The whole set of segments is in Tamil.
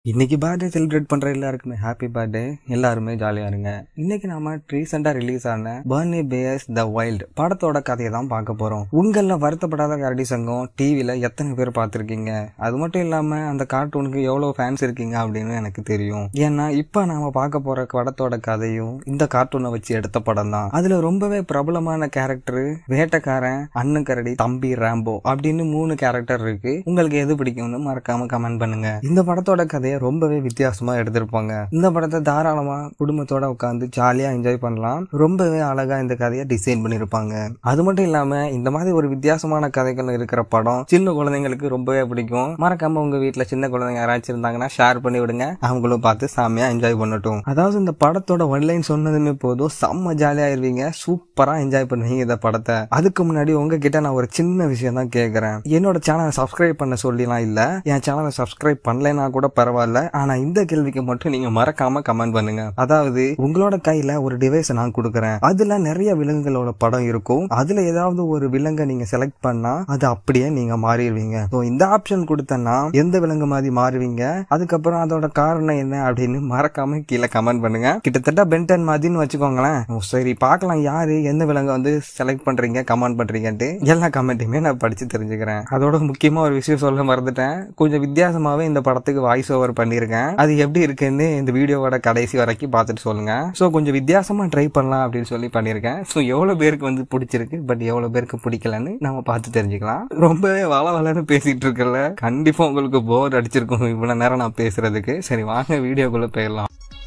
இன்னைக்கு பர்த்டே செலிப்ரேட் பண்ற எல்லாருக்குமே ஹாப்பி பர்த்டே எல்லாருமே ஜாலியா இருங்க இன்னைக்கு நாம ரீசெண்டா ரிலீஸ் ஆன பர்னி பேஸ் த வைல்ட் படத்தோட கதையை தான் பார்க்க போறோம் உங்கள வருத்தப்படாத கரடி சங்கம் டிவில எத்தனை பேர் பார்த்திருக்கீங்க அது மட்டும் இல்லாம அந்த கார்ட்டூனுக்கு எவ்வளவு ஃபேன்ஸ் இருக்கீங்க அப்படின்னு எனக்கு தெரியும் ஏன்னா இப்ப நாம பார்க்க போற படத்தோட கதையும் இந்த கார்ட்டூனை வச்சு எடுத்த படம் தான் அதுல ரொம்பவே பிரபலமான கேரக்டர் வேட்டைக்காரன் அண்ணன் கரடி தம்பி ராம்போ அப்படின்னு மூணு கேரக்டர் இருக்கு உங்களுக்கு எது பிடிக்கும்னு மறக்காம கமெண்ட் பண்ணுங்க இந்த படத்தோட கதையை ரொம்பவே வித்தியாசமா எடுத்திருப்பாங்க இந்த படத்தை தாராளமா குடும்பத்தோட உட்காந்து ஜாலியா என்ஜாய் பண்ணலாம் ரொம்பவே அழகா இந்த கதையை டிசைன் பண்ணிருப்பாங்க அது மட்டும் இல்லாம இந்த மாதிரி ஒரு வித்தியாசமான கதைகள் இருக்கிற படம் சின்ன குழந்தைங்களுக்கு ரொம்பவே பிடிக்கும் மறக்காம உங்க வீட்டுல சின்ன குழந்தைங்க யாராச்சும் இருந்தாங்கன்னா ஷேர் பண்ணி விடுங்க அவங்களும் பார்த்து செம்மையா என்ஜாய் பண்ணட்டும் அதாவது இந்த படத்தோட ஒன்லைன் சொன்னதுமே போதும் செம்ம ஜாலியா இருவீங்க சூப்பரா என்ஜாய் பண்ணுவீங்க இந்த படத்தை அதுக்கு முன்னாடி உங்ககிட்ட நான் ஒரு சின்ன விஷயம் தான் கேட்கறேன் என்னோட சேனலை சப்ஸ்கிரைப் பண்ண சொல்லிலாம் இல்ல என் சேனலை சப்ஸ்கிரைப் பண்ணலைன்னா கூட பரவாயில்ல ஆனா இந்த கேள்விக்கு மட்டும் நீங்க மறக்காம கமெண்ட் பண்ணுங்க அதாவது உங்களோட கையில ஒரு டிவைஸ் நான் கொடுக்குறேன் அதுல நிறைய விலங்குகளோட படம் இருக்கும் அதுல ஏதாவது ஒரு விலங்கை நீங்க செலக்ட் பண்ணா அது அப்படியே நீங்க மாறிடுவீங்க ஸோ இந்த ஆப்ஷன் கொடுத்தேன்னா எந்த விலங்கு மாதிரி மாறுவீங்க அதுக்கப்புறம் அதோட காரணம் என்ன அப்படின்னு மறக்காம கீழே கமெண்ட் பண்ணுங்க கிட்டத்தட்ட பென்டன் மாதிரின்னு வச்சுக்கோங்களேன் ஓ, சரி பார்க்கலாம் யாரு எந்த விலங்கை வந்து செலக்ட் பண்றீங்க கமெண்ட் பண்றீங்கன்ட்டு எல்லா கமெண்ட்டையுமே நான் படிச்சு தெரிஞ்சுக்கிறேன் அதோட முக்கியமா ஒரு விஷயம் சொல்ல மறந்துட்டேன் கொஞ்சம் வித்தியாசமாவே இந்த படத்துக்கு வாய்ஸ் ஓவர் பண்ணியிருக்கேன் அது எப்படி இருக்குன்னு இந்த வீடியோவோட கடைசி வரைக்கும் பார்த்துட்டு சொல்லுங்க ஸோ கொஞ்சம் வித்தியாசமா ட்ரை பண்ணலாம் அப்படின்னு சொல்லி பண்ணியிருக்கேன் ஸோ எவ்வளவு பேருக்கு வந்து பிடிச்சிருக்கு பட் எவ்வளவு பேருக்கு பிடிக்கலன்னு நம்ம பார்த்து தெரிஞ்சுக்கலாம் ரொம்பவே வள வளன்னு பேசிட்டு இருக்கல கண்டிப்பா உங்களுக்கு போர் அடிச்சிருக்கும் இவ்வளவு நேரம் நான் பேசுறதுக்கு சரி வாங்க வீடியோக்குள்ள போயிடலாம்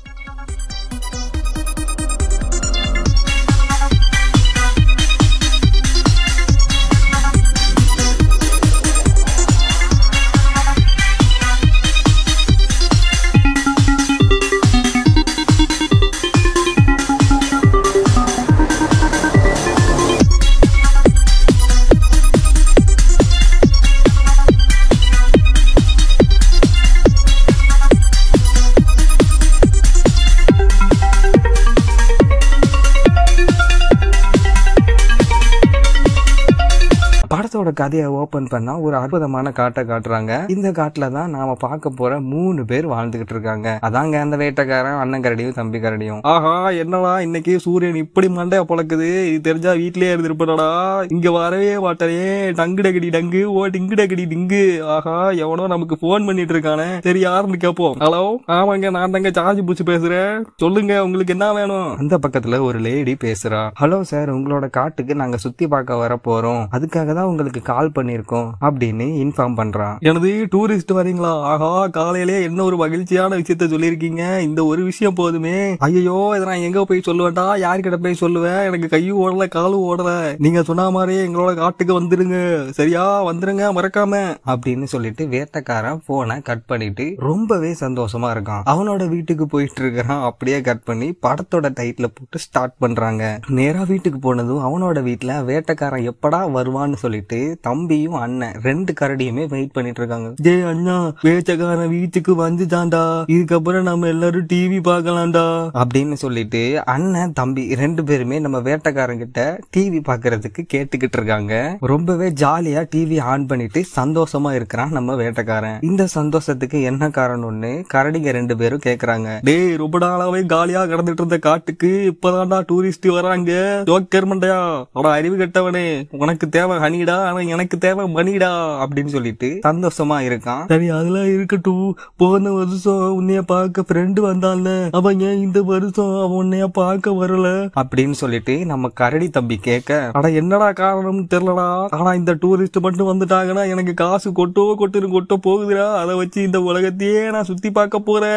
படத்தோட கதையை ஓபன் பண்ணா ஒரு அற்புதமான காட்டை காட்டுறாங்க இந்த காட்டுல தான் நாம பார்க்க போற மூணு பேர் வாழ்ந்துகிட்டு இருக்காங்க அதாங்க அந்த வேட்டைக்காரன் அண்ணன் கரடியும் தம்பி கரடியும் ஆஹா என்னடா இன்னைக்கு சூரியன் இப்படி மண்டைய பொழக்குது இது தெரிஞ்சா வீட்லயே இருந்திருப்படா இங்க வரவே மாட்டேனே டங்கு டகடி டங்கு ஓ டிங்கு டகடி டிங்கு ஆஹா எவனோ நமக்கு போன் பண்ணிட்டு இருக்கானே சரி யாருன்னு கேப்போம் ஹலோ ஆமாங்க நான் தாங்க சார்ஜ் பூச்சி பேசுறேன் சொல்லுங்க உங்களுக்கு என்ன வேணும் அந்த பக்கத்துல ஒரு லேடி பேசுறா ஹலோ சார் உங்களோட காட்டுக்கு நாங்க சுத்தி பார்க்க வர போறோம் அதுக்காக தான் உங்களுக்கு கால் பண்ணிருக்கோம் அப்படின்னு இன்ஃபார்ம் பண்றான் எனது டூரிஸ்ட் வரீங்களா ஆஹா காலையிலே என்ன ஒரு மகிழ்ச்சியான விஷயத்த சொல்லியிருக்கீங்க இந்த ஒரு விஷயம் போதுமே ஐயோ இதை நான் எங்க போய் சொல்லுவேன்டா யார்கிட்ட போய் சொல்லுவேன் எனக்கு கையும் ஓடல காலும் ஓடல நீங்க சொன்ன மாதிரியே எங்களோட காட்டுக்கு வந்துருங்க சரியா வந்துருங்க மறக்காம அப்படின்னு சொல்லிட்டு வேட்டைக்காரன் போனை கட் பண்ணிட்டு ரொம்பவே சந்தோஷமா இருக்கான் அவனோட வீட்டுக்கு போயிட்டு இருக்கிறான் அப்படியே கட் பண்ணி படத்தோட டைட்டில போட்டு ஸ்டார்ட் பண்றாங்க நேரா வீட்டுக்கு போனதும் அவனோட வீட்டுல வேட்டைக்காரன் எப்படா வருவான்னு சொல்லிட்டு தம்பியும் அண்ணன் ரெண்டு கரடியுமே வெயிட் பண்ணிட்டு இருக்காங்க டே அண்ணா வேட்டைக்காரன் வீட்டுக்கு வந்துட்டான்டா இதுக்கப்புறம் நம்ம எல்லாரும் டிவி பார்க்கலாம்டா அப்படின்னு சொல்லிட்டு அண்ணன் தம்பி ரெண்டு பேருமே நம்ம வேட்டைக்காரன் கிட்ட டிவி பாக்குறதுக்கு கேட்டுக்கிட்டு இருக்காங்க ரொம்பவே ஜாலியா டிவி ஆன் பண்ணிட்டு சந்தோஷமா இருக்கிறான் நம்ம வேட்டைக்காரன் இந்த சந்தோஷத்துக்கு என்ன காரணம்னு கரடிங்க ரெண்டு பேரும் கேக்குறாங்க டேய் ரொம்ப நாளாவே காலியா கடந்துட்டு இருந்த காட்டுக்கு இப்பதான்டா டூரிஸ்ட் வராங்க ஜோக்கர் மண்டையா அட அறிவு கெட்டவனே உனக்கு தேவை ஹனிடா ஆனா எனக்கு தேவை மணிடா அப்படின்னு சொல்லிட்டு சந்தோஷமா இருக்கான் சரி அதெல்லாம் இருக்கட்டும் போன வருஷம் உன்னைய பார்க்க ஃப்ரெண்டு வந்தான்ல அவன் ஏன் இந்த வருஷம் அவன் உன்னைய பார்க்க வரல அப்படின்னு சொல்லிட்டு நம்ம கரடி தம்பி கேட்க அட என்னடா காரணம்னு தெரியலடா ஆனா இந்த டூரிஸ்ட் மட்டும் வந்துட்டாங்கன்னா எனக்கு காசு கொட்டோ கொட்டுன்னு கொட்ட போகுதுடா அதை வச்சு இந்த உலகத்தையே நான் சுத்தி பார்க்க போறேன்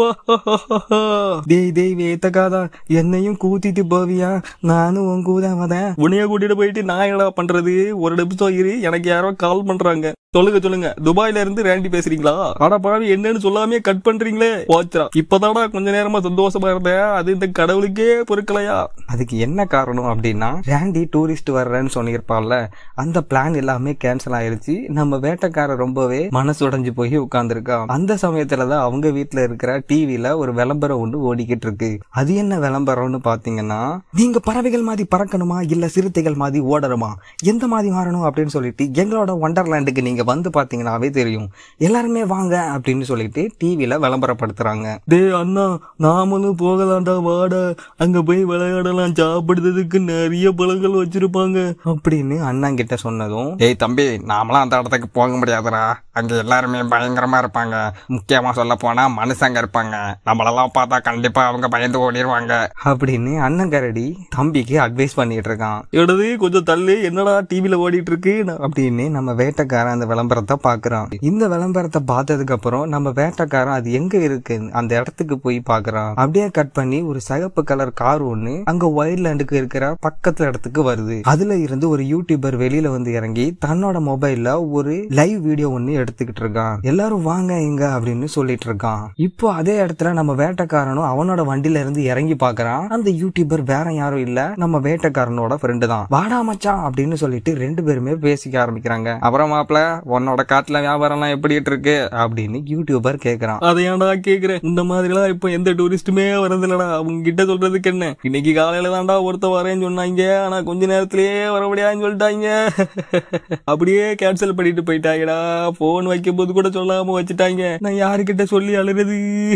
ஓ டேய் டேய் வேத்தக்காதா என்னையும் கூட்டிட்டு போவியா நானும் உன் கூட வரேன் உன்னைய கூட்டிட்டு போயிட்டு நான் என்னடா பண்றது ஒரு நிமிஷம் இரு எனக்கு யாரோ கால் பண்றாங்க சொல்லுங்க சொல்லுங்க துபாயில இருந்து ரேண்டி பேசுறீங்களா அட பாவி என்னன்னு சொல்லாமே கட் பண்றீங்களே போச்சுடா இப்பதாடா கொஞ்ச நேரமா சந்தோஷமா இருந்தேன் அது இந்த கடவுளுக்கே பொறுக்கலையா அதுக்கு என்ன காரணம் அப்படின்னா ரேண்டி டூரிஸ்ட் வர்றேன்னு சொல்லியிருப்பான்ல அந்த பிளான் எல்லாமே கேன்சல் ஆயிருச்சு நம்ம வேட்டைக்காரர் ரொம்பவே மனசு உடைஞ்சு போய் உட்கார்ந்துருக்கான் அந்த சமயத்துலதான் அவங்க வீட்டுல இருக்கிற டிவில ஒரு விளம்பரம் ஒன்று ஓடிக்கிட்டு இருக்கு அது என்ன விளம்பரம்னு பாத்தீங்கன்னா நீங்க பறவைகள் மாதிரி பறக்கணுமா இல்ல சிறுத்தைகள் மாதிரி ஓடணுமா எந்த மாதிரி மாறணும் அப்படின்னு சொல்லிட்டு எங்களோட ஒண்டர்லேண்டுக்கு நீங்க நீங்க வந்து பாத்தீங்கன்னாவே தெரியும் எல்லாருமே வாங்க அப்படின்னு சொல்லிட்டு டிவில விளம்பரப்படுத்துறாங்க டே அண்ணா நாமளும் போகலாம்டா வாடா அங்க போய் விளையாடலாம் சாப்பிடுறதுக்கு நிறைய பழங்கள் வச்சிருப்பாங்க அப்படின்னு அண்ணன் கிட்ட சொன்னதும் ஏய் தம்பி நாமளாம் அந்த இடத்துக்கு போக முடியாதுடா அங்க எல்லாருமே பயங்கரமா இருப்பாங்க முக்கியமா சொல்ல போனா மனுஷங்க இருப்பாங்க நம்மளெல்லாம் பார்த்தா கண்டிப்பா அவங்க பயந்து ஓடிடுவாங்க அப்படின்னு அண்ணன் கரடி தம்பிக்கு அட்வைஸ் பண்ணிட்டு இருக்கான் எடுது கொஞ்சம் தள்ளு என்னடா டிவில ஓடிட்டு இருக்கு அப்படின்னு நம்ம வேட்டைக்காரன் அந்த விளம்பரத்தை பாக்குறான் இந்த விளம்பரத்தை பார்த்ததுக்கு அப்புறம் நம்ம வேட்டைக்காரன் அது எங்க இருக்கு அந்த இடத்துக்கு போய் பாக்குறான் அப்படியே கட் பண்ணி ஒரு சிகப்பு கலர் கார் ஒண்ணு அங்க ஒயிட்லேண்டுக்கு இருக்கிற பக்கத்துல இடத்துக்கு வருது அதுல இருந்து ஒரு யூடியூபர் வெளியில வந்து இறங்கி தன்னோட மொபைல்ல ஒரு லைவ் வீடியோ ஒண்ணு எடுத்துக்கிட்டு இருக்கான் எல்லாரும் வாங்க இங்க அப்படின்னு சொல்லிட்டு இருக்கான் இப்போ அதே இடத்துல நம்ம வேட்டைக்காரனும் அவனோட வண்டியில இருந்து இறங்கி பாக்குறான் அந்த யூடியூபர் வேற யாரும் இல்ல நம்ம வேட்டைக்காரனோட ஃப்ரெண்டு தான் வாடா மச்சான் அப்படின்னு சொல்லிட்டு ரெண்டு பேருமே பேசிக்க ஆரம்பிக்கிறாங்க அப்புறம் மாப்பிள உன்னோட காட்டுல வியாபாரம்லாம் எப்படி இருக்கு அப்படின்னு யூடியூபர் கேக்குறான் அதை ஏன்டா கேக்குறேன் இந்த மாதிரி எல்லாம் இப்போ எந்த டூரிஸ்டுமே வரதில்லடா அவங்க கிட்ட சொல்றதுக்கு என்ன இன்னைக்கு காலையில தான்டா ஒருத்த வரேன்னு சொன்னாங்க ஆனா கொஞ்ச நேரத்திலேயே வர முடியாதுன்னு சொல்லிட்டாங்க அப்படியே கேன்சல் பண்ணிட்டு போயிட்டாங்கடா போன் வைக்கும் போது கூட சொல்லாம வச்சுட்டாங்க நான் யாருக்கிட்ட சொல்லி அழுறது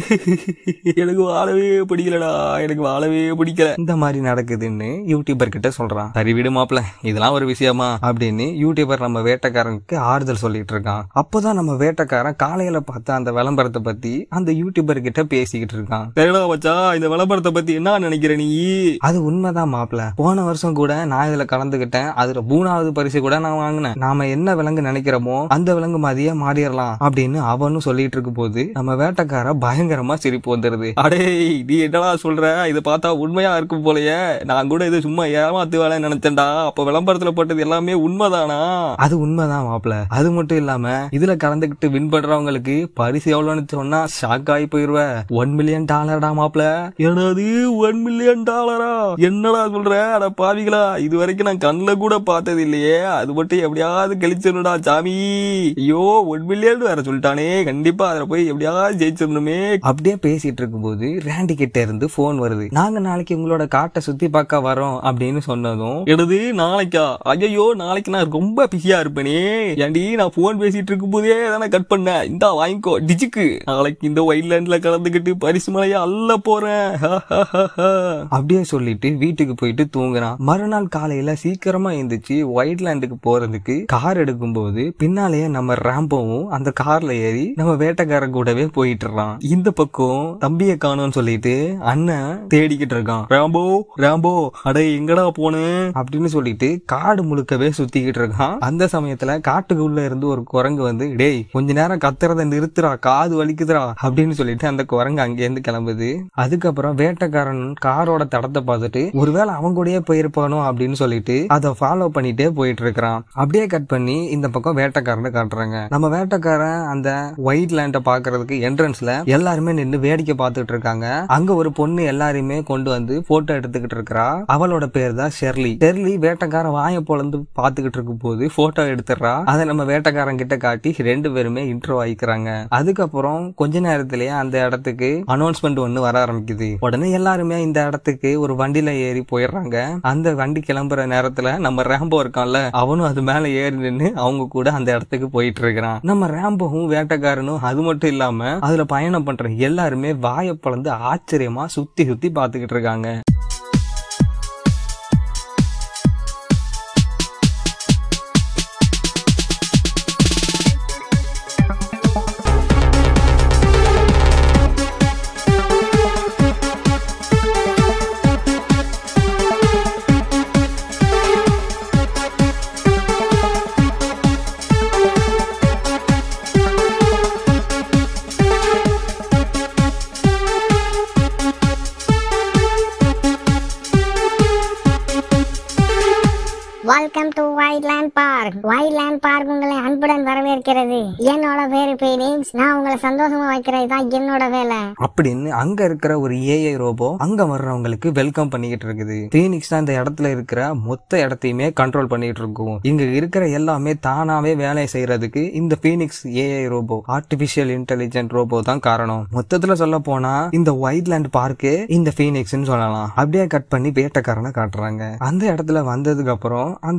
எனக்கு வாழவே பிடிக்கலடா எனக்கு வாழவே பிடிக்கல இந்த மாதிரி நடக்குதுன்னு யூடியூபர் கிட்ட சொல்றான் சரி விடு மாப்ள இதெல்லாம் ஒரு விஷயமா அப்படின்னு யூடியூபர் நம்ம வேட்டைக்காரனுக்கு ஆறுதல் சொல்லிட்டு இருக்கான் அப்போதான் நம்ம வேட்டைக்காரன் காலையில பார்த்த அந்த விளம்பரத்தை பத்தி அந்த யூடியூபர் கிட்ட பேசிக்கிட்டு இருக்கான் சரிடா வச்சா இந்த விளம்பரத்தை பத்தி என்ன நினைக்கிற நீ அது உண்மைதான் மாப்ள போன வருஷம் கூட நான் இதுல கலந்துகிட்டேன் அதுல மூணாவது பரிசு கூட நான் வாங்கினேன் நாம என்ன விலங்கு நினைக்கிறோமோ அந்த விலங்கு மாதிரியே மாறிடலாம் அப்படின்னு அவனும் சொல்லிட்டு இருக்கும் போது நம்ம வேட்டைக்கார பயங்கரமா சிரிப்பு வந்துருது அடே நீ என்னடா சொல்ற இதை பார்த்தா உண்மையா இருக்கும் போலயே நான் கூட இது சும்மா ஏமாத்து வேலை நினைச்சேன்டா அப்ப விளம்பரத்துல போட்டது எல்லாமே உண்மைதானா அது உண்மைதான் மாப்ள அது மட்டும் இல்லாம இதுல கலந்துகிட்டு வின் பண்றவங்களுக்கு பரிசு எவ்வளவுன்னு சொன்னா ஷாக் ஆகி போயிருவ ஒன் மில்லியன் டாலர்டா மாப்ள என்னது ஒன் மில்லியன் டாலரா என்னடா சொல்ற அட பாவிகளா இது வரைக்கும் நான் கண்ணுல கூட பார்த்தது இல்லையே அது மட்டும் எப்படியாவது கழிச்சிடணும்டா சாமி ஐயோ ஒன் மில்லியன் வேற சொல்லிட்டானே கண்டிப்பா அதுல போய் எப்படியாவது ஜெயிச்சிடணுமே அப்படியே பேசிட்டு இருக்கும்போது ரேண்டி கிட்ட இருந்து போன் வருது நாங்க நாளைக்கு உங்களோட காட்டை சுத்தி பார்க்க வரோம் அப்படின்னு சொன்னதும் எடுது நாளைக்கா ஐயோ நாளைக்கு நான் ரொம்ப பிஸியா இருப்பேனே ஏன்டி நான் போன் பேசிட்டு இருக்கும் போதே தானே கட் பண்ணேன் இந்தா வாங்கிக்கோ டிஜிக்கு நாளைக்கு இந்த வைல்ட்லேண்ட்ல கலந்துக்கிட்டு பரிசு மலையா அல்ல போறேன் அப்படியே சொல்லிட்டு வீட்டுக்கு போயிட்டு தூங்குறான் மறுநாள் காலையில சீக்கிரமா எந்திரிச்சு ஒயிட்லேண்டுக்கு போறதுக்கு கார் எடுக்கும்போது பின்னாலேயே நம்ம ரேம்போவும் அந்த கார்ல ஏறி நம்ம வேட்டைக்காரன் கூடவே போயிட்டு இருக்கான் இந்த பக்கம் தம்பிய காணோம்னு சொல்லிட்டு அண்ணன் தேடிக்கிட்டு இருக்கான் ரேம்போ ரேம்போ அடே எங்கடா போனு அப்படின்னு சொல்லிட்டு காடு முழுக்கவே சுத்திக்கிட்டு இருக்கான் அந்த சமயத்துல காட்டுக்குள்ள இருந்து ஒரு குரங்கு வந்து டேய் கொஞ்ச நேரம் கத்துறத நிறுத்துறா காது வலிக்குதுடா அப்படின்னு சொல்லிட்டு அந்த குரங்கு அங்கேருந்து கிளம்புது அதுக்கப்புறம் வேட்டைக்காரன் காரோட தடத்தை பார்த்துட்டு ஒருவேளை அவன் கூடயே போயிருப்பானோ அப்படின்னு சொல்லிட்டு அதை ஃபாலோ பண்ணிட்டே போயிட்டு இருக்கிறான் அப்படியே கட் பண்ணி இந்த பக்கம் வேட்டைக்காரனை காட்டுறாங்க நம்ம வேட்டைக்காரன் அந்த ஒயிட் லேண்ட பாக்குறதுக்கு என்ட்ரன்ஸ்ல எல்லாருமே நின்று வேடிக்கை பார்த்துட்டு இருக்காங்க அங்க ஒரு பொண்ணு எல்லாரையுமே கொண்டு வந்து போட்டோ எடுத்துக்கிட்டு இருக்கறா அவளோட பேர் தான் ஷெர்லி ஷெர்லி வேட்டைக்காரன் வாய பொழந்து பாத்துக்கிட்டு இருக்கும் போது போட்டோ எடுத்துடுறா அதை நம்ம வேட்டைக்காரன் கிட்ட காட்டி ரெண்டு பேருமே இன்ட்ரோ ஆயிக்கிறாங்க அதுக்கப்புறம் கொஞ்ச நேரத்திலேயே அந்த இடத்துக்கு அனௌன்ஸ்மெண்ட் ஒண்ணு வர ஆரம்பிக்குது உடனே எல்லாருமே இந்த இடத்துக்கு ஒரு வண்டியில ஏறி போயிடுறாங்க அந்த வண்டி கிளம்புற நேரத்துல நம்ம ரேம்போ இருக்கான்ல அவனும் அது மேல ஏறி நின்று அவங்க கூட அந்த இடத்துக்கு போயிட்டு இருக்கிறான் நம்ம ரேம்போவும் வேட்டைக்காரனும் அது மட்டும் இல்லாம அதுல பயணம் பண்ற எல்லாருமே வாயை பிளந்து ஆச்சரியமா சுத்தி சுத்தி பாத்துக்கிட்டு இருக்காங்க welcome to Wildland Park Wildland Park உங்களை அன்புடன் வரவேற்கிறது என்னோட பேரு பீனிக்ஸ் நான் உங்களை சந்தோஷமா வைக்கிறது தான் என்னோட வேலை அப்படின்னு அங்க இருக்கிற ஒரு ஏஐ ரோபோ அங்க வர்றவங்களுக்கு வெல்கம் பண்ணிக்கிட்டு இருக்குது பீனிக்ஸ் தான் இந்த இடத்துல இருக்கிற மொத்த இடத்தையுமே கண்ட்ரோல் பண்ணிட்டு இருக்கும் இங்க இருக்கிற எல்லாமே தானாவே வேலை செய்யறதுக்கு இந்த Phoenix AI robot artificial intelligent robot தான் காரணம் மொத்தத்துல சொல்ல போனா இந்த வைட்லேண்ட் பார்க்கு இந்த பீனிக்ஸ்னு சொல்லலாம் அப்படியே கட் பண்ணி வேட்டைக்காரனை காட்டுறாங்க அந்த இடத்துல வந்ததுக்கு அப்புறம் அந்த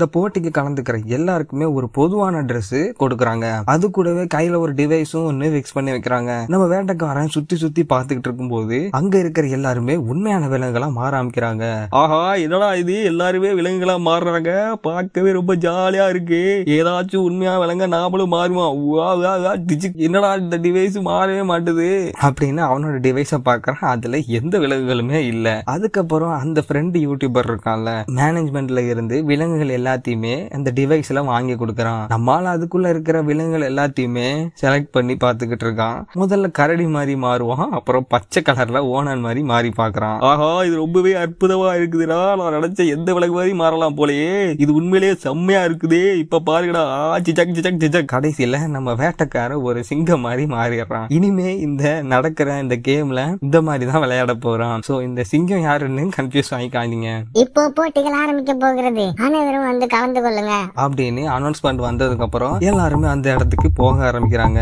போட்டிக்கு கலந்துக்கிற எல்லாருக்குமே ஒரு பொதுவான Dress கொடுக்குறாங்க அது கூடவே கையில ஒரு டிவைஸும் ஒன்னு ஃபிக்ஸ் பண்ணி வைக்கிறாங்க நம்ம வேட்டைக்காரன் சுத்தி சுத்தி பார்த்துக்கிட்டு இருக்கும்போது அங்க இருக்கிற எல்லாருமே உண்மையான விலங்குகளா மாற ஆரம்பிக்கிறாங்க ஆஹா என்னடா இது எல்லாருமே விலங்குகளா மாறுறாங்க பார்க்கவே ரொம்ப ஜாலியா இருக்கு ஏதாச்சும் உண்மையா விலங்க நாமளும் மாறுமா வா, வா, வா, டிஜி. என்னடா இந்த டிவைஸ் மாறவே மாட்டுது அப்படின்னு அவனோட டிவைஸ பாக்குறான் அதுல எந்த விலங்குகளுமே இல்ல அதுக்கப்புறம் அந்த ஃப்ரெண்டு யூடியூபர் இருக்கான்ல மேனேஜ்மெண்ட்ல இருந்து விலங்குகள் எல்லாத்தையுமே அந்த டிவைஸ்ல வாங்கி கொடுக்கறான் நம்மால அதுக்குள்ள இருக்கிற விலங்குகள் எல்லாத்தையுமே செலக்ட் பண்ணி பார்த்துக்கிட்டு இருக்கான் முதல்ல கரடி மாதிரி மாறுவான் அப்புறம் பச்சை கலர்ல ஓனன் மாதிரி மாறி பாக்குறான் ஆஹா இது ரொம்பவே அற்புதமா இருக்குதுடா நான் நினைச்ச எந்த விலங்கு மாதிரி மாறலாம் போலயே இது உண்மையிலேயே செம்மையா இருக்குதே இப்ப பாருங்கடா ஆ, சிச்சக் சிச்சக் சிச்சக் கடைசியில நம்ம வேட்டைக்காரன் ஒரு சிங்கம் மாதிரி மாறிடுறான் இனிமே இந்த நடக்கிற இந்த கேம்ல இந்த மாதிரி தான் விளையாட போறான் சோ இந்த சிங்கம் யாருன்னு கன்ஃபியூஸ் ஆகிக்காதீங்க இப்போ போட்டிகள் ஆரம்பிக்க போகிறது அனைவரும் வந்து கலந்து கொள்ளுங்க அப்படின்னு அனௌன்ஸ்மெண்ட் வந்ததுக்கு அப்புறம் எல்லாருமே அந்த இடத்துக்கு போக ஆரம்பிக்கிறாங்க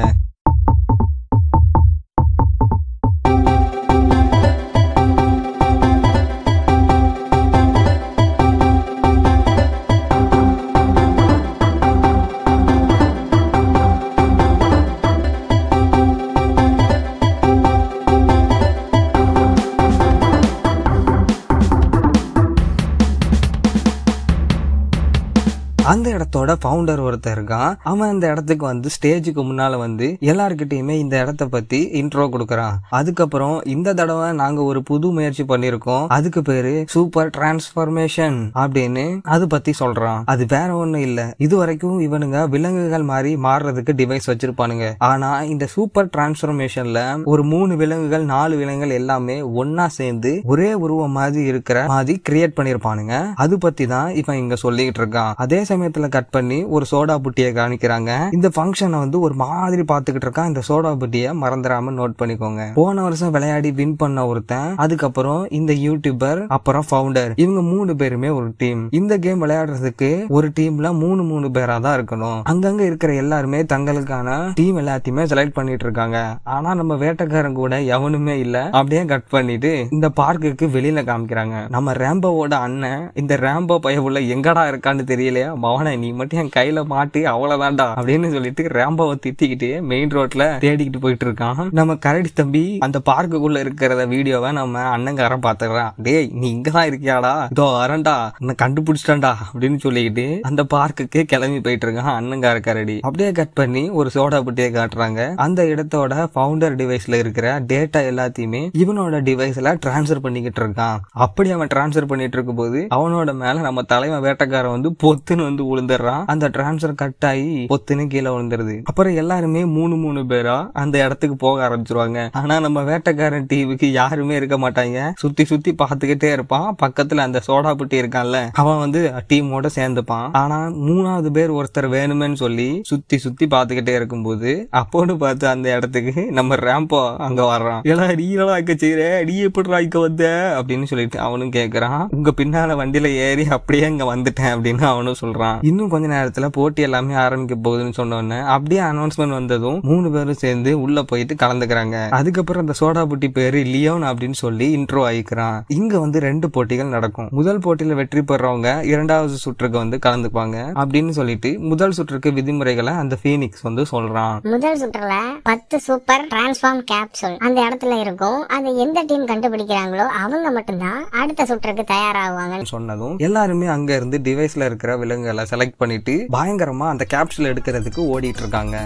அந்த இடத்தோட ஃபவுண்டர் ஒருத்தர் இருக்கான் அவன் அந்த இடத்துக்கு வந்து ஸ்டேஜுக்கு முன்னால வந்து எல்லார்கிட்டயுமே இந்த இடத்த பத்தி இன்ட்ரோ கொடுக்கறான் அதுக்கப்புறம் இந்த தடவை நாங்க ஒரு புது முயற்சி பண்ணிருக்கோம் அதுக்கு பேரு சூப்பர் டிரான்ஸ்ஃபர்மேஷன் அப்படின்னு அது பத்தி சொல்றான் அது வேற ஒண்ணும் இல்ல இது வரைக்கும் இவனுங்க விலங்குகள் மாதிரி மாறுறதுக்கு டிவைஸ் வச்சிருப்பானுங்க ஆனா இந்த சூப்பர் டிரான்ஸ்ஃபர்மேஷன்ல ஒரு மூணு விலங்குகள் நாலு விலங்குகள் எல்லாமே ஒன்னா சேர்ந்து ஒரே உருவம் மாதிரி இருக்கிற மாதிரி கிரியேட் பண்ணிருப்பானுங்க அது பத்தி தான் இவன் இங்க சொல்லிட்டு இருக்கான் அதே சமயத்துல கட் பண்ணி ஒரு சோடா புட்டியை காணிக்கிறாங்க இந்த ஃபங்க்ஷனை வந்து ஒரு மாதிரி பாத்துக்கிட்டு இருக்கான் இந்த சோடா புட்டியை மறந்துடாம நோட் பண்ணிக்கோங்க போன வருஷம் விளையாடி வின் பண்ண ஒருத்தன் அதுக்கப்புறம் இந்த யூடியூபர் அப்புறம் ஃபவுண்டர் இவங்க மூணு பேருமே ஒரு டீம் இந்த கேம் விளையாடுறதுக்கு ஒரு டீம்ல மூணு மூணு பேரா தான் இருக்கணும் அங்கங்க இருக்கிற எல்லாருமே தங்களுக்கான டீம் எல்லாத்தையுமே செலக்ட் பண்ணிட்டு இருக்காங்க ஆனா நம்ம வேட்டைக்காரன் கூட எவனுமே இல்ல அப்படியே கட் பண்ணிட்டு இந்த பார்க்குக்கு வெளியில காமிக்கிறாங்க நம்ம ரேம்போவோட அண்ணன் இந்த ரேம்போ பயவுள்ள எங்கடா இருக்கான்னு தெரியலையா மவனை நீ மட்டும் என் கையில மாட்டி அவ்வளவுதான்டா அப்படின்னு சொல்லிட்டு ரேம்போவை திட்டிக்கிட்டு மெயின் ரோட்ல தேடிக்கிட்டு போயிட்டு இருக்கான் நம்ம கரடி தம்பி அந்த பார்க்குக்குள்ள இருக்கிறத வீடியோவை நம்ம அண்ணங்காரன் பாத்துக்கிறான் டேய் நீ இங்கதான் இருக்கியாடா இதோ வரேன்டா உன்னை கண்டுபிடிச்சிட்டா அப்படின்னு சொல்லிக்கிட்டு அந்த பார்க்குக்கு கிளம்பி போயிட்டு இருக்கான் அண்ணங்கார கரடி அப்படியே கட் பண்ணி ஒரு சோடா புட்டியை காட்டுறாங்க அந்த இடத்தோட ஃபவுண்டர் டிவைஸ்ல இருக்கிற டேட்டா எல்லாத்தையுமே இவனோட டிவைஸ்ல டிரான்ஸ்ஃபர் பண்ணிக்கிட்டு இருக்கான் அப்படி அவன் டிரான்ஸ்ஃபர் பண்ணிட்டு இருக்கும்போது அவனோட மேல நம்ம தலைவன் வேட்டைக்காரன் வந்து பொத்துன்னு வந்து விழுந்துடுறான் அந்த டிரான்ஸ்ஃபர் கட் ஆகி பொத்துன்னு கீழே விழுந்துருது அப்புறம் எல்லாருமே மூணு மூணு பேரா அந்த இடத்துக்கு போக ஆரம்பிச்சிருவாங்க ஆனா நம்ம வேட்டைக்காரன் டிவிக்கு யாருமே இருக்க மாட்டாங்க சுத்தி சுத்தி பார்த்துக்கிட்டே இருப்பான் பக்கத்துல அந்த சோடா புட்டி இருக்கான்ல அவன் வந்து டீமோட சேர்ந்துப்பான் ஆனா மூணாவது பேர் ஒருத்தர் வேணுமேன்னு சொல்லி சுத்தி சுத்தி பார்த்துக்கிட்டே இருக்கும்போது அப்போன்னு பார்த்து அந்த இடத்துக்கு நம்ம ரேம்போ அங்க வர்றான் ஏடா நீ என்னடா இங்க செய்யற நீ எப்படிடா இங்க வந்த அப்படின்னு சொல்லிட்டு அவனும் கேக்குறான் உங்க பின்னால வண்டியில ஏறி அப்படியே இங்க வந்துட்டேன் அப்படின்னு அவனும் சொல்றான் இன்னும் கொஞ்ச நேரத்துல போட்டி எல்லாமே ஆரம்பிக்க போகுதுன்னு சொன்ன உடனே அப்படியே அனௌன்ஸ்மெண்ட் வந்ததும் மூணு பேரும் சேர்ந்து உள்ள போயிட்டு கலந்துக்கிறாங்க அதுக்கப்புறம் அந்த சோடா புட்டி பேரு லியோன் அப்படின்னு சொல்லி இன்ட்ரோ ஆயிக்கிறான் இங்க வந்து ரெண்டு போட்டிகள் நடக்கும் முதல் போட்டியில வெற்றி பெறவங்க இரண்டாவது சுற்றுக்கு வந்து கலந்துக்குவாங்க அப்படின்னு சொல்லிட்டு முதல் சுற்றுக்கு விதிமுறைகளை அந்த பீனிக்ஸ் வந்து சொல்றான் முதல் சுற்றுல பத்து சூப்பர் டிரான்ஸ்ஃபார்ம் கேப்சூல் அந்த இடத்துல இருக்கும் அதை எந்த டீம் கண்டுபிடிக்கிறாங்களோ அவங்க மட்டும்தான் அடுத்த சுற்றுக்கு தயாராகுவாங்க சொன்னதும் எல்லாருமே அங்க இருந்து டிவைஸ்ல இருக்கிற விலங்குகளை செலக்ட் பண்ணிட்டு பயங்கரமா அந்த கேப்சூல் எடுக்கிறதுக்கு ஓடிட்டு இருக்காங்க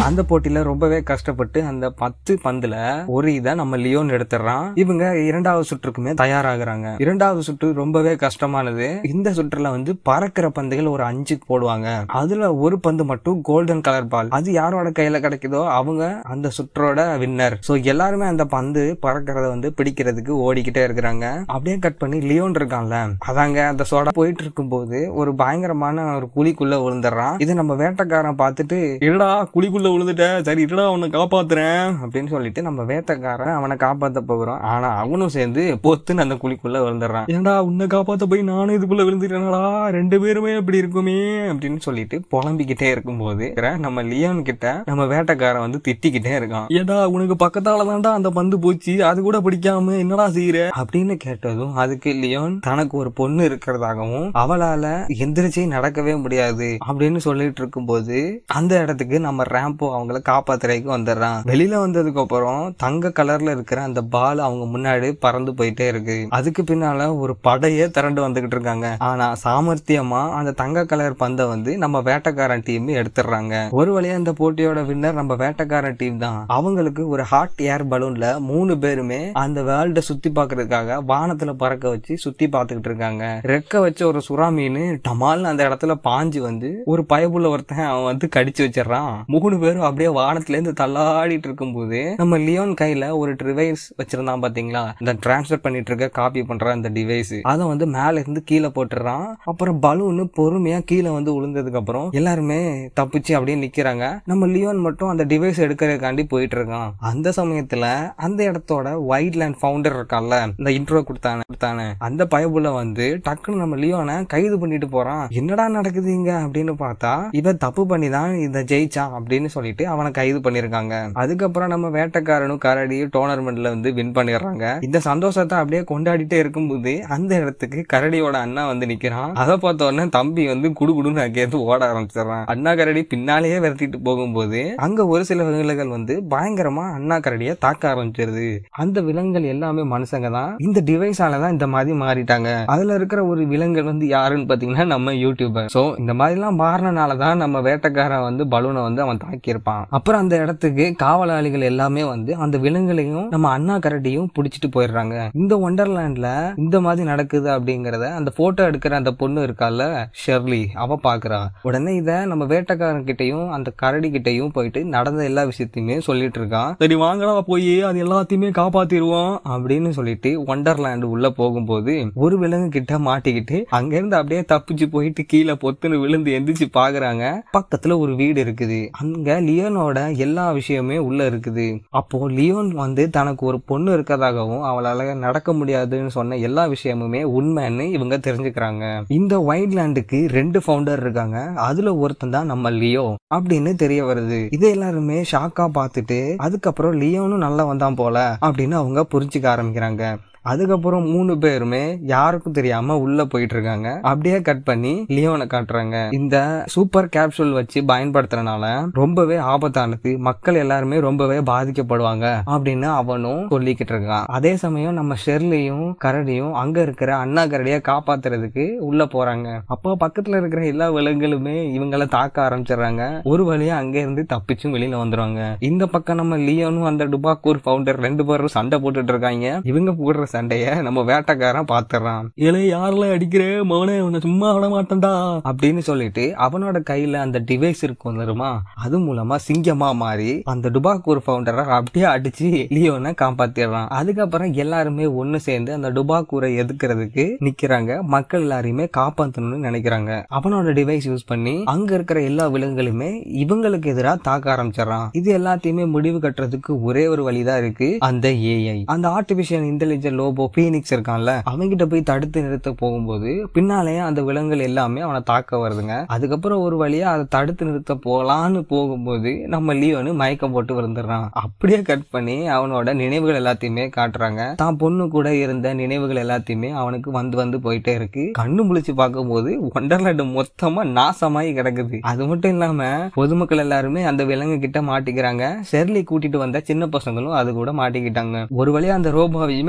அந்த போட்டியில ரொம்பவே கஷ்டப்பட்டு அந்த பத்து பந்துல ஒரு இதை நம்ம லியோன் எடுத்துடுறான் இவங்க இரண்டாவது சுற்றுக்குமே தயாராகிறாங்க இரண்டாவது சுற்று ரொம்பவே கஷ்டமானது இந்த சுற்றுல வந்து பறக்கிற பந்துகள் ஒரு அஞ்சு போடுவாங்க அதுல ஒரு பந்து மட்டும் கோல்டன் கலர் பால் அது யாரோட கையில கிடைக்குதோ அவங்க அந்த சுற்றோட வின்னர் சோ எல்லாருமே அந்த பந்து பறக்கிறத வந்து பிடிக்கிறதுக்கு ஓடிக்கிட்டே இருக்கிறாங்க அப்படியே கட் பண்ணி லியோன் இருக்கான்ல அதாங்க அந்த சோடா போயிட்டு இருக்கும்போது ஒரு பயங்கரமான ஒரு குழிக்குள்ள விழுந்துடுறான் இது நம்ம வேட்டைக்காரன் பார்த்துட்டு இருடா குழிக்குள்ள விழுந்துட்ட சரி இருடா உன்னை காப்பாத்துறேன் அப்படின்னு சொல்லிட்டு நம்ம வேட்டைக்காரன் அவனை காப்பாத்த போகிறோம் ஆனா அவனும் சேர்ந்து பொத்துன்னு அந்த குழிக்குள்ள விழுந்துடுறான் ஏன்டா உன்னை காப்பாத்த போய் நானும் இதுக்குள்ள விழுந்துட்டேனடா ரெண்டு பேருமே இப்படி இருக்குமே அப்படின்னு சொல்லிட்டு புலம்பிக்கிட்டே இருக்கும்போது நம்ம லியோன் கிட்ட நம்ம வேட்டைக்காரன் வந்து திட்டிக்கிட்டே இருக்கான் ஏடா உனக்கு பக்கத்தால தான்டா அந்த பந்து போச்சு அது கூட பிடிக்காம என்னடா செய்யற அப்படின்னு கேட்டதும் அதுக்கு லியோன் தனக்கு ஒரு பொண்ணு இருக்கிறதாகவும் அவளால எந்திரிச்சு நடக்கவே முடியாது அப்படின்னு சொல்லிட்டு இருக்கும்போது அந்த இடத்துக்கு நம்ம ரேம்போ அவங்கள காப்பாத்துறதுக்கு வந்துடுறான் வெளியில வந்ததுக்கு அப்புறம் தங்க கலர்ல இருக்கிற அந்த பால் அவங்க முன்னாடி பறந்து போயிட்டே இருக்கு அதுக்கு பின்னால ஒரு படையே திரண்டு வந்துகிட்டு இருக்காங்க ஆனா சாமர்த்தியமா அந்த தங்க கலர் பந்தை வந்து நம்ம வேட்டைக்காரன் டீம் எடுத்துடுறாங்க ஒரு வழியா இந்த போட்டியோட வின்னர் நம்ம வேட்டைக்காரன் டீம் தான் அவங்களுக்கு ஒரு ஹாட் ஏர் பலூன்ல மூணு பேருமே அந்த வேர்ல்ட சுத்தி பாக்குறதுக்காக வானத்துல பறக்க வச்சு சுத்தி பார்த்துக்கிட்டு இருக்காங்க ரெக்க வச்ச ஒரு சுறா மீன் டமால்னு அந்த இடத்துல பாஞ்சு வந்து ஒரு பயபுள்ள ஒருத்தன் அவன் வந்து கடிச்சு வச்சிடறான் மூணு பேரும் அப்படியே வானத்துல இருந்து தள்ளாடிட்டு இருக்கும்போது நம்ம லியோன் கையில ஒரு டிவைஸ் வச்சிருந்தான் பாத்தீங்களா இந்த டிரான்ஸ்ஃபர் பண்ணிட்டு இருக்க காப்பி பண்ற அந்த டிவைஸ் அதை வந்து மேல இருந்து கீழே போட்டுறான் அப்புறம் பலூன் பொறுமையா கீழே வந்து விழுந்ததுக்கு அப்புறம் எல்லாருமே தப்பிச்சு அப்படியே நிக்கிறாங்க நம்ம லியோன் மட்டும் அந்த டிவைஸ் எடுக்கிறதுக்காண்டி போயிட்டு இருக்கான் அந்த சமயத்துல அந்த இடத்தோட வைட் லேண்ட் ஃபவுண்டர் இருக்கான்ல இந்த இன்ட்ரோ கொடுத்தானே கொடுத்தானே அந்த பயபுள்ள வந்து டக்குன்னு நம்ம லியோனை கைது பண்ணிட்டு போறான் என்னடா நடக்குது இங்க அப்படின்னு பார்த்தா இவன் தப்பு பண்ணி தான் இத ஜெயிச்சான் அப்படின்னு சொல்லிட்டு அவனை கைது பண்ணிருக்காங்க அதுக்கப்புறம் நம்ம வேட்டைக்காரனும் கரடியும் டோர்னமெண்ட்ல வந்து வின் பண்ணிடுறாங்க இந்த சந்தோஷத்தை அப்படியே கொண்டாடிட்டே இருக்கும்போது அந்த இடத்துக்கு கரடியோட அண்ணா வந்து நிக்கிறான் அதை பார்த்த உடனே தம்பி வந்து குடுகுடுன்னு அங்கேருந்து ஓட ஆரம்பிச்சிடறான் அண்ணா கரடி பின்னாலேயே விரட்டிட்டு போகும்போது அங்க ஒரு சில விலங்குகள் வந்து பயங்கரமா அண்ணா கரடியை தாக்க ஆரம்பிச்சிருது அந்த விலங்குகள் எல்லாமே மனுஷங்க தான் இந்த டிவைஸால தான் இந்த மாதிரி மாறிட்டாங்க அதுல இருக்கிற ஒரு விலங்குகள் வந்து யாருன்னு பாத்தீங்கன்னா நம்ம யூடியூபர் சோ இந்த மாதிரி எல்லாம் மாறினால தான் நம்ம வேட்டைக்காரன் வந்து பலூனை வந்து அவன் தாக்கியிருப்பான் அப்புறம் அந்த இடத்துக்கு காவலாளிகள் எல்லாமே வந்து அந்த விலங்குகளையும் நம்ம அண்ணா கரடியும் புடிச்சிட்டு போயிடுறாங்க இந்த ஒண்டர்லேண்ட்ல இந்த மாதிரி நடக்குது அப்படிங்கறத அந்த போட்டோ எடுக்கிற அந்த பொண்ணு இருக்கால ஷெர்லி அவ பாக்குறா உடனே இத நம்ம வேட்டைக்காரன் கிட்டயும் அந்த கரடி கிட்டயும் போயிட்டு நடந்த எல்லா விஷயத்தையுமே சொல்லிட்டு இருக்கான் சரி வாங்கடா போய் அது எல்லாத்தையுமே காப்பாத்திடுவோம் அப்படின்னு சொல்லிட்டு ஒண்டர்லேண்ட் உள்ள போகும்போது ஒரு விலங்கு கிட்ட மாட்டிக்கிட்டு அங்க இருந்து அப்படியே தப்பிச்சு போயிட்டு கீழே பொத்துன்னு விழுந்து எந்திரிச்சு பாக்குறாங்க பக்கத்துல ஒரு வீடு இருக்குது அங்க லியோனோட எல்லா விஷயமே உள்ள இருக்குது அப்போ லியோன் வந்து தனக்கு ஒரு பொண்ணு இருக்கதாகவும் அவளால நடக்க முடியாதுன்னு சொன்ன எல்லா விஷயமுமே உண்மைன்னு இவங்க தெரிஞ்சுக்கிறாங்க இந்த வைட்லேண்டுக்கு ரெண்டு ஃபவுண்டர் இருக்காங்க அதுல ஒருத்தன் தான் நம்ம லியோ அப்படின்னு தெரிய வருது இதை எல்லாருமே ஷாக்கா பார்த்துட்டு அதுக்கப்புறம் லியோனும் நல்லா வந்தான் போல அப்படின்னு அவங்க புரிஞ்சுக்க ஆரம்பிக்கிறாங்க அதுக்கப்புறம் மூணு பேருமே யாருக்கும் தெரியாம உள்ள போயிட்டு இருக்காங்க அப்படியே கட் பண்ணி லியோனை காட்டுறாங்க இந்த சூப்பர் கேப்சூல் வச்சு பயன்படுத்துறதுனால ரொம்பவே ஆபத்தானது மக்கள் எல்லாருமே ரொம்பவே பாதிக்கப்படுவாங்க அப்படின்னு அவனும் சொல்லிக்கிட்டு இருக்கான் அதே சமயம் நம்ம ஷெர்லியும் கரடியும் அங்க இருக்கிற அண்ணா கரடிய காப்பாத்துறதுக்கு உள்ள போறாங்க அப்போ பக்கத்துல இருக்கிற எல்லா விலங்குகளுமே இவங்கள தாக்க ஆரம்பிச்சிடுறாங்க ஒரு வழியா அங்க இருந்து தப்பிச்சும் வெளியில வந்துருவாங்க இந்த பக்கம் நம்ம லியோனும் அந்த டுபாக்கூர் ஃபவுண்டர் ரெண்டு பேரும் சண்டை போட்டுட்டு இருக்காங்க இவங்க போடுற சண்டைய நம்ம வேட்டைக்காரன் பாத்துறான் இலை யாரில் அடிக்கிற மவனே உன்னை சும்மா விட மாட்டேன்டா அப்படின்னு சொல்லிட்டு அவனோட கையில அந்த டிவைஸ் இருக்கும் தெரியுமா அது மூலமா சிங்கமா மாறி அந்த டுபாக்கூர் ஃபவுண்டரை அப்படியே அடிச்சு லியோனை காப்பாத்திடுறான் அதுக்கப்புறம் எல்லாருமே ஒண்ணு சேர்ந்து அந்த டுபாக்கூரை எதுக்குறதுக்கு நிக்கிறாங்க மக்கள் எல்லாரையுமே காப்பாத்தணும்னு நினைக்கிறாங்க அவனோட டிவைஸ் யூஸ் பண்ணி அங்க இருக்கிற எல்லா விலங்குகளுமே இவங்களுக்கு எதிராக தாக்க ஆரம்பிச்சிடறான் இது எல்லாத்தையுமே முடிவு கட்டுறதுக்கு ஒரே ஒரு வழிதான் இருக்கு அந்த ஏஐ அந்த ஆர்டிபிஷியல் இன்டெலிஜென்ட் லோபோ பீனிக்ஸ் இருக்கான்ல அவன்கிட்ட போய் தடுத்து நிறுத்த போகும்போது பின்னாலேயே அந்த விலங்குகள் எல்லாமே அவனை தாக்க வருதுங்க அதுக்கப்புறம் ஒரு வழியா அதை தடுத்து நிறுத்த போலான்னு போகும்போது நம்ம லியோனு மயக்கம் போட்டு விழுந்துடுறான் அப்படியே கட் பண்ணி அவனோட நினைவுகள் எல்லாத்தையுமே காட்டுறாங்க தான் பொண்ணு கூட இருந்த நினைவுகள் எல்லாத்தையுமே அவனுக்கு வந்து வந்து போயிட்டே இருக்கு கண்ணு முழிச்சு பார்க்கும்போது ஒண்டர்லாண்டு மொத்தமா நாசமாயி கிடக்குது அது மட்டும் இல்லாம பொதுமக்கள் எல்லாருமே அந்த விலங்கு கிட்ட மாட்டிக்கிறாங்க ஷெர்லி கூட்டிட்டு வந்த சின்ன பசங்களும் அது கூட மாட்டிக்கிட்டாங்க ஒரு வழியா அந்த ரோபோவையுமே செயல்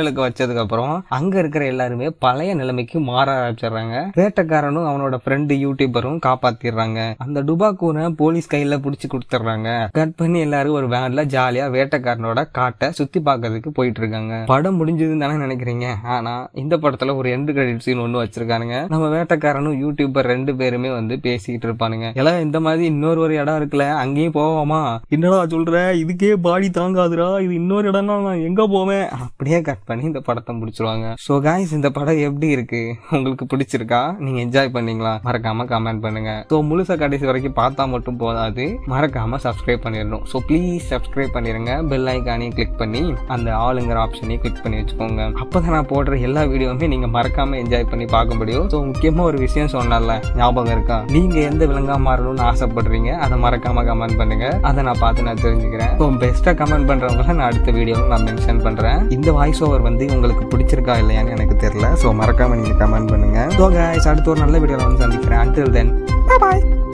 ஜெயிலுக்கு வச்சதுக்கு அப்புறம் அங்க இருக்கிற எல்லாருமே பழைய நிலைமைக்கு மாற ஆரம்பிச்சிடுறாங்க வேட்டைக்காரனும் அவனோட ஃப்ரெண்டு யூடியூபரும் காப்பாத்திடுறாங்க அந்த டுபாக்கூனை போலீஸ் கையில புடிச்சு கொடுத்துட்றாங்க கட் பண்ணி எல்லாரும் ஒரு வேன்ல ஜாலியா வேட்டைக்காரனோட காட்டை சுத்தி பார்க்கறதுக்கு போயிட்டு இருக்காங்க படம் முடிஞ்சதுன்னு தானே நினைக்கிறீங்க ஆனா இந்த படத்துல ஒரு எண்டு கிரெடிட் சீன் ஒண்ணு வச்சிருக்கானுங்க நம்ம வேட்டைக்காரனும் யூடியூபர் ரெண்டு பேருமே வந்து பேசிக்கிட்டு இருப்பானுங்க எல்லாம் இந்த மாதிரி இன்னொரு ஒரு இடம் இருக்குல்ல அங்கேயும் போவோமா என்னடா சொல்ற இதுக்கே பாடி தாங்காதுடா இது இன்னொரு இடம்னா நான் எங்க போவேன் அப்படியே கட் பண்ணி இந்த படத்தை முடிச்சிருவாங்க ஸோ காய்ஸ் இந்த படம் எப்படி இருக்கு உங்களுக்கு பிடிச்சிருக்கா நீங்க என்ஜாய் பண்ணீங்களா மறக்காம கமெண்ட் பண்ணுங்க ஸோ முழுசா கடைசி வரைக்கும் பார்த்தா மட்டும் போதாது மறக்காம சப்ஸ்கிரைப் பண்ணிடணும் ஸோ ப்ளீஸ் சப்ஸ்கிரைப் பண்ணிருங்க பெல் ஐக்கானையும் கிளிக் பண்ணி அந்த ஆளுங்கிற ஆப்ஷனையும் கிளிக் பண்ணி வச்சுக்கோங்க அப்பதான் நான் போடுற எல்லா வீடியோவுமே நீங்க மறக்காம என்ஜாய் பண்ணி பார்க்க முடியும் ஸோ முக்கியமா ஒரு விஷயம் சொன்னல ஞாபகம் இருக்கா நீங்க எந்த விலங்கா மாறணும்னு ஆசைப்படுறீங்க அதை மறக்காம கமெண்ட் பண்ணுங்க அதை நான் பார்த்து நான் தெரிஞ்சுக்கிறேன் ஸோ பெஸ்ட்டாக கமெண்ட் பண்றவங்கள நான் அடுத்த வீடியோவில் நான் மென்ஷன் பண்றேன் இந்த வாய்ஸ் ஓவர் வந்து உங்களுக்கு பிடிச்சிருக்கா இல்லையான்னு எனக்கு தெரியல ஸோ மறக்காம நீங்க கமெண்ட் பண்ணுங்க ஸோ guys அடுத்து ஒரு நல்ல வீடியோவில் வந்து சந்திக்கிறேன் until then bye bye